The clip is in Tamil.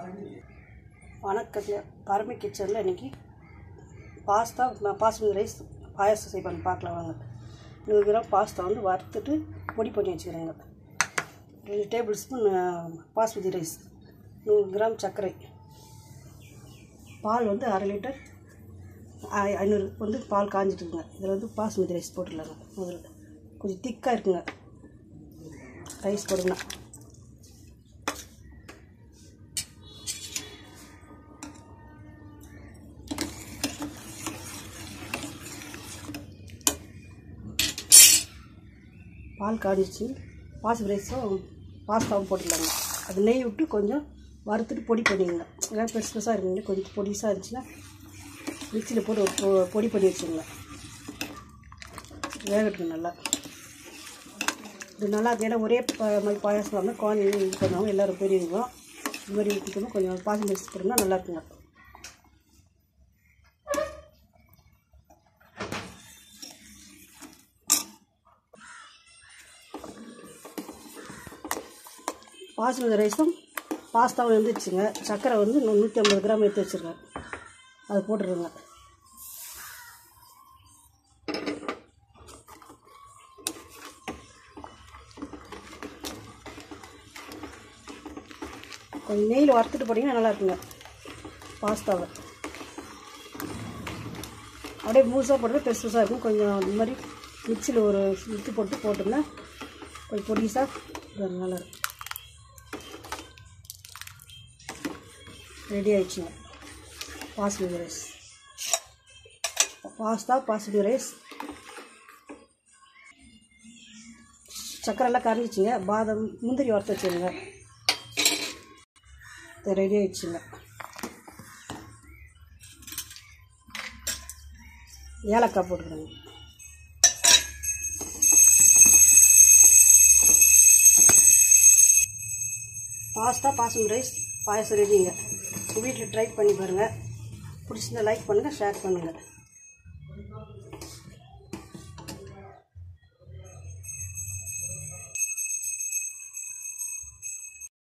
வணக்கங்க பரமி கிச்சனில் இன்றைக்கி பாஸ்தா ம- பாஸ்மதி ரைஸ் பாயாசம் செய்வாங்க பார்க்கலாம் வாங்க நூறு கிராம் பாஸ்தா வந்து வறுத்துட்டு பொடி பண்ணி வச்சுக்கிறேங்க ரெண்டு டேபிள் ஸ்பூன் பாஸ்மதி ரைஸ் நூறு கிராம் சர்க்கரை பால் வந்து அரை லிட்டர் ஐ- ஐநூறு வந்து பால் காஞ்சிட்டு இருக்குங்க இதில் வந்து பாஸ்மதி ரைஸ் போட்டுடலாங்க முதல்ல கொஞ்சம் திக்காக இருக்குங்க ரைஸ் போடுங்க பால் காஞ்சிச்சு பாசி ரைஸும் பாஸ்தாவும் போட்டுக்கலாங்க அது நெய் விட்டு கொஞ்சம் வறுத்துட்டு பொடி பண்ணிக்கங்க ஏன்னா பெருசு பெருசாக இருக்குங்க கொஞ்சம் பொடிசாக இருந்துச்சுன்னா மிக்சியில் போட்டு ஒரு பொ- பொடி பண்ணி வச்சுக்கோங்க வேகட்டும் நல்லா இது நல்லா இருக்கு ஏன்னா ஒரே ப மாதிரி பாயாசம் வந்து குழந்தைங்க இது பண்ணுவாங்க எல்லோரும் பெரியவங்களும் இது மாதிரி ஊற்றிக்கணும் கொஞ்சம் பாசி ரைஸ் போட்டோம்னா நல்லா இருக்குங்க பாசுமதி ரைஸும் பாஸ்தாவும் எழுந்திரிச்சுங்க சர்க்கரை வந்து நூ- நூற்றி ஐம்பது கிராம் எடுத்து வச்சுருக்கேன் அது போட்டுருங்க கொஞ்சம் நெய்யில் வறுத்துட்டு போட்டிங்கன்னா நல்லா இருக்குங்க பாஸ்தாவை அப்படியே முழுசாக போட்டு பெருசு பெருசாக இருக்கும் கொஞ்சம் இந்த மாதிரி மிக்சியில் ஒரு சுற்றி போட்டு போட்டோம்னா கொஞ்சம் பொடிசாக நல்லா இருக்கும் ரெடி ஆயிடுச்சுங்க basmati rice pasta basmati rice சக்கரெல்லாம் கரைஞ்சிச்சுங்க பாதம் முந்திரி வறுத்து வச்சுருங்க இது ரெடி ஆயிடுச்சுங்க ஏலக்காய் போட்டுக்கிறேங்க பாஸ்தா பாசுமதி ரைஸ் பாயசம் ரெடிங்க உங்கள் வீட்டில் ட்ரை பண்ணி பாருங்கள் பிடிச்சிருந்தா லைக் பண்ணுங்கள் ஷேர் பண்ணுங்கள்